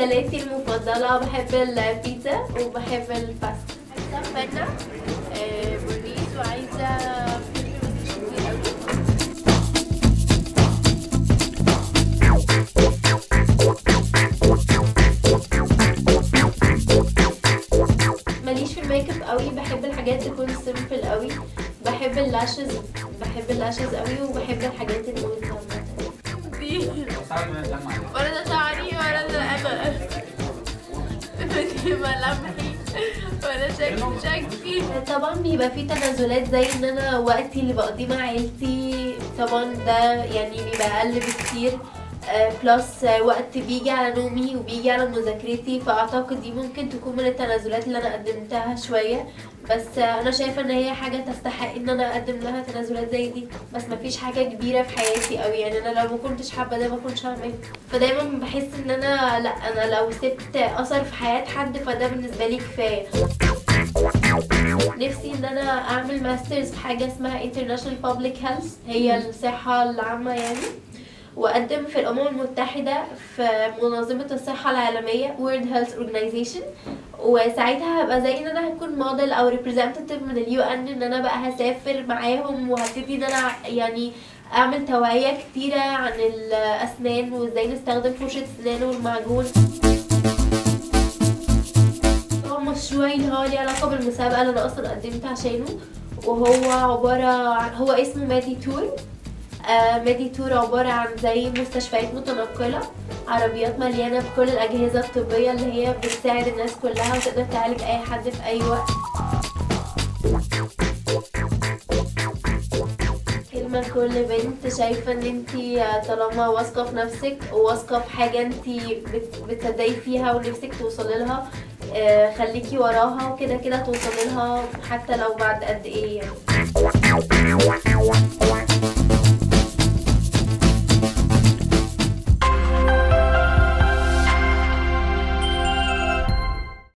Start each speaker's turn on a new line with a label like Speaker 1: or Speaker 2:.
Speaker 1: اكلاتي المفضله بحب البيتزا وبحب الباستا عايزه بنا آه، بوليس وعايزه فلفل بس مش كتير قوي ماليش في الميك اب قوي بحب الحاجات تكون سيمبل قوي بحب اللاشز بحب اللاشز قوي وبحب الحاجات النودز عامة
Speaker 2: دي ولا ده شعري ولا ده انا دي ملامحي ولا شكل شكلي
Speaker 1: طبعا بيبقى في تنازلات زي ان انا وقتي اللي بقضيه مع عيلتي طبعا ده يعني بيبقى اقل بكتير بلس وقت بيجي على نومي وبيجي على مذاكرتي فاعتقد دي ممكن تكون من التنازلات اللي انا قدمتها شويه بس آه، انا شايفه ان هي حاجه تستحق ان انا اقدم لها تنازلات زي دي بس مفيش حاجه كبيره في حياتي قوي يعني انا لو ما كنتش حابه ده ما كنتش هعمله فدايما بحس ان انا لا انا لو سبت اثر في حياه حد فده بالنسبه لي كفايه نفسي ان انا اعمل ماسترز في حاجه اسمها International Public Health هي الصحه العامه يعني واقدم في الامم المتحده في منظمه الصحه العالميه World Health Organization وساعتها هبقى زي ان انا هكون موديل او ريبريزنتيف من اليو ان ان انا بقى هسافر معاهم وهبتدي ان انا يعني اعمل توعيه كتيره عن الاسنان وازاي نستخدم فرشه السنان والمعجون هو مشروعي اللي هو ليه علاقة بالمسابقة اللي أنا أصلا قدمت عشانه وهو عبارة عن هو اسمه مادي تور آه مادي تور عبارة عن زي مستشفيات متنقلة عربيات مليانة بكل الأجهزة الطبية اللي هي بتساعد الناس كلها وتقدر تعالج أي حد في أي وقت كلمة لكل بنت شايفة ان انتي طالما واثقة في نفسك وواثقة في حاجة انتي بت- بتصدقي فيها ونفسك توصلي لها آه، خليكي وراها وكده كده توصلي لها حتى لو بعد قد ايه يعني